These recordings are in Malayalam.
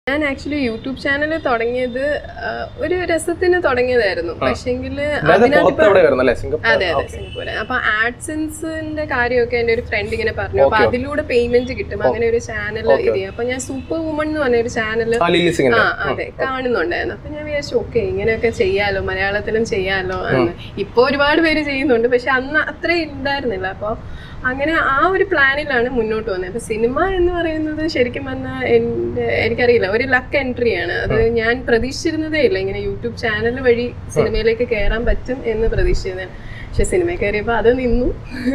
ഞാൻ ആക്ച്വലി യൂട്യൂബ് ചാനൽ തുടങ്ങിയത് ആ, ഒരു രസത്തിന് തുടങ്ങിയതായിരുന്നു പക്ഷെങ്കിൽ അതായത് പുറത്ത് എവിടെ വരുന്നല്ലേ സിംഗപ്പൂർ അതെ അതെ സിംഗപ്പൂര് അപ്പൊ ആഡ്സെൻസിന്റെ കാര്യമൊക്കെ എന്റെ ഒരു ഫ്രണ്ട് ഇങ്ങനെ പറഞ്ഞു അപ്പൊ അതിലൂടെ പേയ്മെന്റ് കിട്ടും അങ്ങനെ ഒരു ചാനൽ ഇത് ചെയ്യും അപ്പൊ ഞാൻ സൂപ്പർ വുമൺ എന്ന് പറഞ്ഞ ഒരു ചാനൽ ആ ലില്ലി സിംഗിന്റെ ആ അതെ കാണുന്നുണ്ടായിരുന്നു അപ്പൊ ഞാൻ വിചാരിച്ചു ഓക്കെ ഇങ്ങനെയൊക്കെ ചെയ്യാലോ മലയാളത്തിലും ചെയ്യാലോ എന്ന് ഇപ്പൊ ഒരുപാട് പേര് ചെയ്യുന്നുണ്ട് പക്ഷെ അന്ന് അത്രയും ഉണ്ടായിരുന്നില്ല അപ്പൊ അങ്ങനെ ആ ഒരു പ്ലാനിലാണ് മുന്നോട്ട് വന്നത് അപ്പൊ സിനിമ എന്ന് പറയുന്നത് ശരിക്കും പറഞ്ഞാൽ എന്റെ എനിക്കറിയില്ല ഒരു ലക്ക് എൻട്രി ആണ് അത് ഞാൻ പ്രതീക്ഷിച്ചിരുന്നതേ ഇല്ല ഇങ്ങനെ യൂട്യൂബ് ചാനൽ വഴി സിനിമയിലേക്ക് കയറാൻ പറ്റും എന്ന് പ്രതീക്ഷിച്ചത് പക്ഷെ സിനിമയിൽ കയറിയപ്പോൾ അത് നിന്നു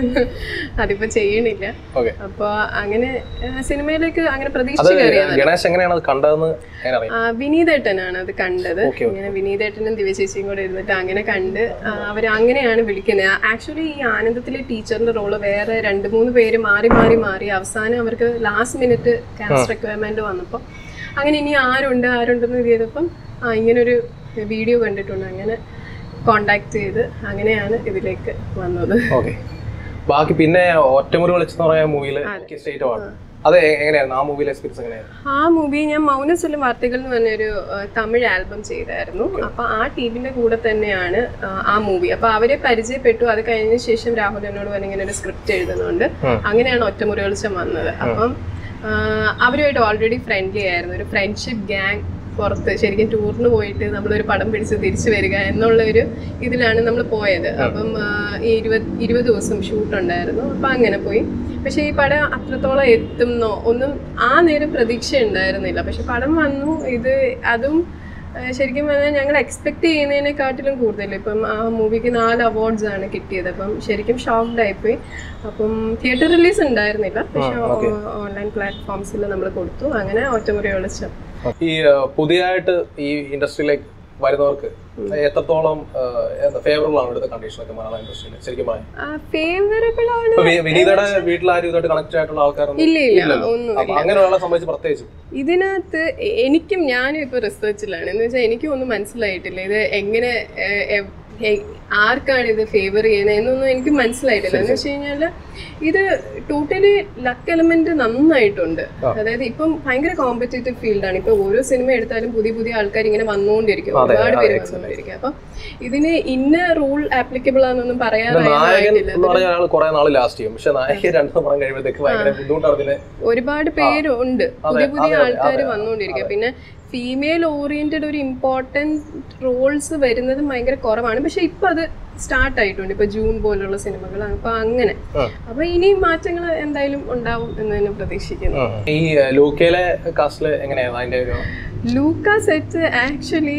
അതിപ്പോ ചെയ്യണില്ല ഓക്കെ അപ്പൊ അങ്ങനെ ആ, സിനിമയിലേക്ക് അങ്ങനെ അത് പ്രതീക്ഷിച്ച് കയറിയതാണ് ഗണേഷ് എങ്ങനെയാണ് അത് കണ്ടതെന്ന് ഞാൻ അറിയാം ആ, വിനീതേട്ടനാണ് അത് കണ്ടത് ഓക്കെ, ഇങ്ങനെ വിനീതേട്ടനും ദിവ്യചേച്ചിയും കൂടെ ഇരുന്നിട്ട് അങ്ങനെ കണ്ട് അവർ അങ്ങനെയാണ് വിളിക്കുന്നത് ആക്ച്വലി ഈ ആനന്ദത്തിലെ ടീച്ചറിന്റെ റോള് വേറെ രണ്ട് മൂന്ന് പേര് മാറി മാറി മാറി അവസാനം അവർക്ക് ലാസ്റ്റ് മിനിറ്റ് കാസ്റ്റ് റിക്വയർമെന്റ് വന്നപ്പോൾ അങ്ങനെ ഇനി ആരുണ്ട് ആരുണ്ടെന്ന് ഇത് ചെയ്തപ്പം ആ ഇങ്ങനൊരു വീഡിയോ കണ്ടിട്ടുണ്ട് അങ്ങനെ കോണ്ടാക്ട് ചെയ്ത് അങ്ങനെയാണ് ഇതിലേക്ക് വന്നത് ഓക്കെ ബാക്കി പിന്നെ ഒറ്റമുറി വിളിച്ചെന്ന് പറയാൻ മൂവിയിൽ സ്റ്റേറ്റ് ആണ് അത് എ- എങ്ങനെയായിരുന്നു ആ മൂവിയിലെ എക്സ്പീരിയൻസ് എങ്ങനെയായിരുന്നു ആ മൂവി ഞാൻ മൗനസ്വല്ലം വാർത്തകൾ എന്ന് പറഞ്ഞൊരു ആ, തമിഴ് ആൽബം ചെയ്തായിരുന്നു അപ്പൊ ആ ടീമിന്റെ കൂടെ തന്നെയാണ് ആ, ആ മൂവി അപ്പൊ അവരെ പരിചയപ്പെട്ടു അത് കഴിഞ്ഞ ശേഷം രാഹുൽ എന്നോട് പറഞ്ഞ് ഇങ്ങനെ ഒരു സ്ക്രിപ്റ്റ് എഴുതുന്നുണ്ട് അങ്ങനെയാണ് ഒറ്റമുറി വെളിച്ചം വന്നത് അപ്പം ആ, അവരുമായിട്ട് ഓൾറെഡി ഫ്രണ്ട്ലി ആയിരുന്നു ഒരു ഫ്രണ്ട്ഷിപ്പ് ഗ്യാങ് പുറത്ത് ശരിക്കും ടൂറിന് പോയിട്ട് നമ്മളൊരു പടം പിടിച്ച് തിരിച്ചു വരിക എന്നുള്ള ഒരു ഇതിലാണ് നമ്മൾ പോയത് അപ്പം ആ, ഈ ഇരുപത് ഇരുപത് ദിവസം ഷൂട്ട് ഉണ്ടായിരുന്നു അപ്പം അങ്ങനെ പോയി പക്ഷേ ഈ പടം അത്രത്തോളം എത്തുന്നോ ഒന്നും ആ നേരം പ്രതീക്ഷ ഉണ്ടായിരുന്നില്ല പക്ഷെ പടം വന്നു ഇത് അതും ആ, ശരിക്കും പറഞ്ഞാൽ ഞങ്ങൾ എക്സ്പെക്ട് ചെയ്യുന്നതിനെക്കാട്ടിലും കൂടുതൽ ഇപ്പം ആ മൂവിക്ക് നാല് അവാർഡ്സ് ആണ് കിട്ടിയത് അപ്പം ശരിക്കും ഷോക്ക്ഡ് ആയിപ്പോയി അപ്പം തിയേറ്റർ റിലീസ് ഉണ്ടായിരുന്നില്ല പക്ഷെ ഓൺലൈൻ പ്ലാറ്റ്ഫോംസിൽ നമ്മൾ കൊടുത്തു അങ്ങനെ ഒറ്റമുറി വിളിച്ചു ഈ ആ, പുതിയതായിട്ട് ഈ ഇൻഡസ്ട്രിയിലേക്ക് വരുന്നവർക്ക് എത്രത്തോളം ഫേവറബിൾ ആണ് ഇവിടുത്തെ കണ്ടീഷൻ ഒക്കെ മലയാള ഇൻഡസ്ട്രിയിൽ ശരിക്കും പറയാം ഫേവറബിൾ ആണ് ഇപ്പൊ വി- വിനീതയുടെ വീട്ടിൽ ആരും ഇതായിട്ട് കണക്ട് ആയിട്ടുള്ള ആൾക്കാരൊന്നും ഇല്ല ഇല്ല ഇല്ലല്ലോ. ഒന്നും അപ്പൊ അങ്ങനെയുള്ള സംബന്ധിച്ച് പ്രത്യേകിച്ച് ഇതിനകത്ത് എ- എനിക്കും ഞാനും ഇപ്പൊ റിസർച്ചിലാണ് എന്ന് വെച്ചാൽ എനിക്കും ഒന്നും മനസ്സിലായിട്ടില്ല ഇത് എങ്ങനെ ഏഹ്, എവ്- എ- ആർക്കാണ് ഇത് ഫേവർ ചെയ്യുന്നത് എന്നൊന്നും എനിക്ക് മനസ്സിലായിട്ടില്ല എന്ന് വെച്ച് കഴിഞ്ഞാല് ഇത് ടോട്ടലി ലക്ക് എലമെന്റ് നന്നായിട്ടുണ്ട് അതായത് ഇപ്പം ഭയങ്കര കോമ്പറ്റേറ്റീവ് ഫീൽഡാണ് ഇപ്പൊ ഓരോ സിനിമ എടുത്താലും പുതിയ പുതിയ ആൾക്കാർ ഇങ്ങനെ വന്നുകൊണ്ടിരിക്കും ഒരുപാട് പേര് വന്നുകൊണ്ടിരിക്കും അപ്പൊ ഇതിന് ഇന്ന റൂൾ ആപ്ലിക്കബിൾ ആണെന്നൊന്നും നായകൻ പറയാനായിട്ടില്ല എന്ന് പറഞ്ഞ ആൾ കുറെ നാൾ ലാസ്റ്റ് ചെയ്യും പക്ഷെ നായകൻ രണ്ടു പടം കഴിയുമ്പോഴത്തേക്ക് ഭയങ്കര ബുദ്ധിമുട്ടാണ് പിന്നെ ഒരുപാട് പേരുണ്ട് പുതിയ പുതിയ ആൾക്കാർ വന്നുകൊണ്ടിരിക്കുക പിന്നെ ഫീമെയിൽ ഓറിയന്റഡ് ഒരു ഇമ്പോർട്ടൻറ്റ് റോൾസ് വരുന്നത് ഭയങ്കര കുറവാണ് പക്ഷെ ഇപ്പൊ അത് സ്റ്റാർട്ട് ആയിട്ടുണ്ട് ഇപ്പൊ ജൂൺ പോലുള്ള സിനിമകൾ അപ്പൊ അങ്ങനെ ഉം. അപ്പൊ ഇനി മാറ്റങ്ങൾ എന്തായാലും ഉണ്ടാവും എന്ന് തന്നെ പ്രതീക്ഷിക്കുന്നു ഈ ലൂക്കയിലെ കാസ്റ്റില് എങ്ങനെയായിരുന്നു അതിന്റെ ഒരു ലൂക്ക സെറ്റ് ആക്ച്വലി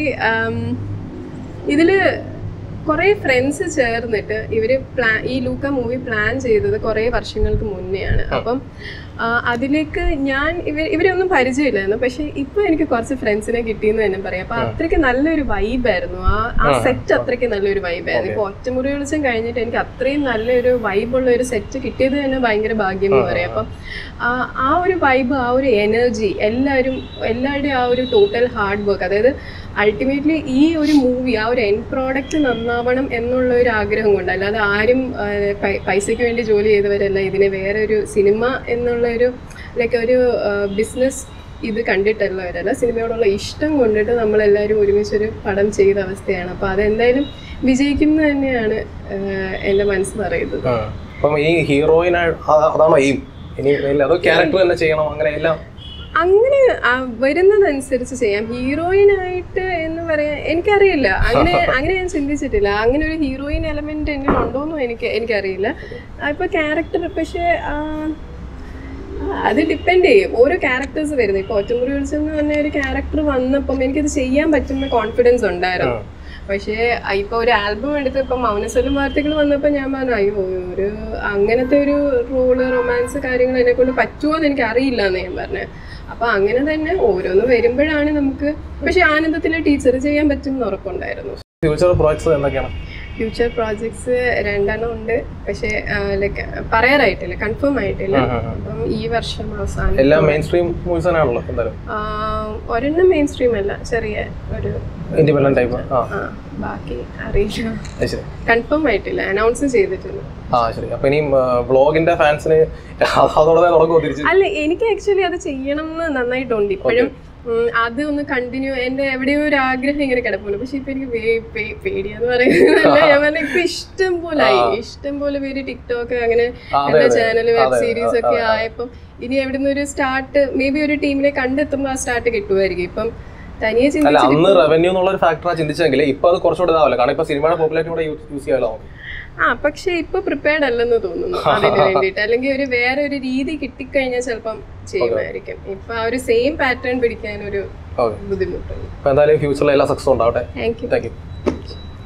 ഇതില് കുറേ ഫ്രണ്ട്സ് ചേർന്നിട്ട് ഇവര് പ്ലാൻ ഈ ലൂക്ക മൂവി പ്ലാൻ ചെയ്തത് കുറേ വർഷങ്ങൾക്ക് മുന്നെയാണ് അപ്പം ആ, അതിലേക്ക് ഞാൻ ഇവർ ഇവരൊന്നും പരിചയമില്ലായിരുന്നു പക്ഷെ ഇപ്പൊ എനിക്ക് കുറച്ച് ഫ്രണ്ട്സിനെ കിട്ടിയെന്ന് തന്നെ പറയാം അപ്പൊ അത്രയ്ക്ക് നല്ലൊരു വൈബായിരുന്നു ആ ആ സെറ്റ് അത്രയ്ക്ക് നല്ലൊരു വൈബായിരുന്നു ഇപ്പൊ ഒറ്റമുറി വെളിച്ചം കഴിഞ്ഞിട്ട് എനിക്ക് അത്രയും നല്ലൊരു വൈബുള്ള ഒരു സെറ്റ് കിട്ടിയത് തന്നെ ഭയങ്കര ഭാഗ്യം എന്ന് പറയാം അപ്പം ആ ആ ഒരു വൈബ് ആ ഒരു എനർജി എല്ലാവരും എല്ലാവരുടെയും ആ ഒരു ടോട്ടൽ ഹാർഡ് വർക്ക് അതായത് അൾട്ടിമേറ്റ്ലി ഈ ഒരു മൂവി ആ ഒരു എൻ പ്രോഡക്റ്റ് നന്നാവണം എന്നുള്ള ഒരു ആഗ്രഹം കൊണ്ട് അല്ലാതെ ആരും ആ, പൈ- പൈസയ്ക്ക് വേണ്ടി ജോലി ചെയ്തവരല്ല ഇതിനെ വേറെ ഒരു സിനിമ എന്നുള്ള ഒരു ലൈക്ക് ഒരു ബിസിനസ് ഇത് കണ്ടിട്ടുള്ളവരല്ല സിനിമയോടുള്ള ഇഷ്ടം കൊണ്ടിട്ട് നമ്മളെല്ലാവരും ഒരുമിച്ചൊരു പടം ചെയ്ത അവസ്ഥയാണ് അപ്പോൾ അതെന്തായാലും വിജയിക്കും എന്ന് തന്നെയാണ് ആ, എൻ്റെ മനസ്സ് പറയുന്നത് ആ. അപ്പം ഈ ഹീറോയിൻ അതാണോ എയിം ഇനി ഇല്ല, അതോ ക്യാരക്ടർ തന്നെ ചെയ്യണം അങ്ങനെ എല്ലാം അങ്ങനെ ആ, വരുന്നതനുസരിച്ച് ചെയ്യാം ഹീറോയിനായിട്ട് എന്ന് പറയാൻ എനിക്കറിയില്ല അങ്ങനെ അങ്ങനെ ഞാൻ ചിന്തിച്ചിട്ടില്ല അങ്ങനെ ഒരു ഹീറോയിൻ എലമെന്റ് എന്നിൽ ഉണ്ടോന്നും എനിക്ക് എനിക്കറിയില്ല ആ, ഇപ്പൊ ക്യാരക്ടർ പക്ഷേ ആ, ആ, അത് ഡിപ്പെൻഡ് ചെയ്യും ഓരോ ക്യാരക്ടേഴ്സ് വരുന്നത് ഇപ്പൊ ഒറ്റമുറി വിളിച്ചെന്ന് എന്ന് പറഞ്ഞ ഒരു ക്യാരക്ടർ വന്നപ്പം എനിക്കത് ചെയ്യാൻ പറ്റുന്ന കോൺഫിഡൻസ് ഉണ്ടായിരുന്നു പക്ഷേ ഇപ്പൊ ഒരു ആൽബം എടുത്ത് ഇപ്പൊ മൗനസ്വലം വാർത്തകൾ വന്നപ്പോൾ ഞാൻ പറഞ്ഞു അയ്യോ ഒരു അങ്ങനത്തെ ഒരു റോള് റൊമാൻസ് കാര്യങ്ങൾ എന്നെ കൊണ്ട് പറ്റുമോ എന്ന് എനിക്ക് അറിയില്ല എന്ന് ഞാൻ പറഞ്ഞു അപ്പൊ അങ്ങനെ തന്നെ ഓരോന്ന് വരുമ്പോഴാണ് നമുക്ക് പക്ഷെ ആനന്ദത്തിലെ ടീച്ചർ ചെയ്യാൻ പറ്റും എന്ന് ഉറപ്പുണ്ടായിരുന്നു ഫ്യൂച്ചർ പ്രോജക്ട്സ് എന്തൊക്കെയാണ് ഫ്യൂച്ചർ പ്രോജക്ട്സ് രണ്ടെണ്ണം ഉണ്ട് പക്ഷേ ലൈക്ക് പറയാറായിട്ടില്ല കൺഫേം ആയിട്ടില്ല അപ്പം ഈ വർഷം അവസാനം എല്ലാം മെയിൻ സ്ട്രീം മൂവീസ് തന്നെയാണല്ലോ എന്തായാലും ആ, ഒരെണ്ണം മെയിൻ സ്ട്രീം അല്ല ചെറിയ ഒരു ഇൻഡിപെൻഡന്റ് ടൈപ്പ് ആ ആ ബാക്കി അറിയില്ല അത് ശരി കൺഫേം ആയിട്ടില്ല അനൗൺസ് ചെയ്തിട്ടില്ല ആ ശരി അപ്പൊ ഇനി വ്ളോഗിന്റെ ഫാൻസിന് അതോടെ തുടങ്ങുമോ തിരിച്ച് അല്ല എനിക്ക് ആക്ച്വലി അത് ചെയ്യണം എന്ന് നന്നായിട്ടുണ്ട് ഇപ്പോഴും ഉം, അത് ഒന്ന് കണ്ടിന്യൂ എന്റെ എവിടെയോ ഒരു ആഗ്രഹം ഇങ്ങനെ കിടപ്പുണ്ട് പക്ഷെ ഇപ്പൊ എനിക്ക് വേ- പേ- പേടിയാന്ന് പറയുന്നതല്ല ഞാൻ പറഞ്ഞ ഇപ്പൊ ഇഷ്ടം പോലെ ആയി ഇഷ്ടം പോലെ പേര് ടിക്ടോക്ക് അങ്ങനെ ആ, അതെ, എന്റെ അതെ. ചാനൽ വെബ് അതെ, സീരീസ് ഒക്കെ ആയപ്പം ഇനി എവിടുന്ന് ഒരു സ്റ്റാർട്ട് മേ ബി ഒരു ടീമിനെ കണ്ടെത്തുമ്പോൾ ആ സ്റ്റാർട്ട് കിട്ടുമായിരിക്കും ഇപ്പം തനിയെ അല്ല ചിന്തിച്ച് അന്ന് റവന്യൂ എന്നുള്ള ഒരു ഫാക്ടറാ ചിന്തിച്ചെങ്കിൽ ഇപ്പൊ അത് കുറച്ചുകൂടെ ഇതാവില്ല കാരണം ഇപ്പൊ സിനിമയുടെ പോപ്പുലാരിറ്റി കൂടെ യൂസ് ചെയ്യാമല്ലോ നമുക്ക് ആ പക്ഷെ ഇപ്പൊ പ്രിപ്പയർഡ് അല്ലെന്ന് തോന്നുന്നു അതിന് വേണ്ടിയിട്ട് അല്ലെങ്കിൽ ഒരു വേറെ ഒരു രീതി കിട്ടിക്കഴിഞ്ഞാൽ ചിലപ്പം ചെയ്യുമായിരിക്കും ഇപ്പൊ ആ ഒരു സെയിം പാറ്റേൺ പിടിക്കാൻ ഒരു ഓക്കെ ബുദ്ധിമുട്ടുണ്ട് അപ്പൊ എന്തായാലും ഫ്യൂച്ചറിൽ എല്ലാ സക്സസ് ഉണ്ടാവട്ടെ താങ്ക് യു താങ്ക് യു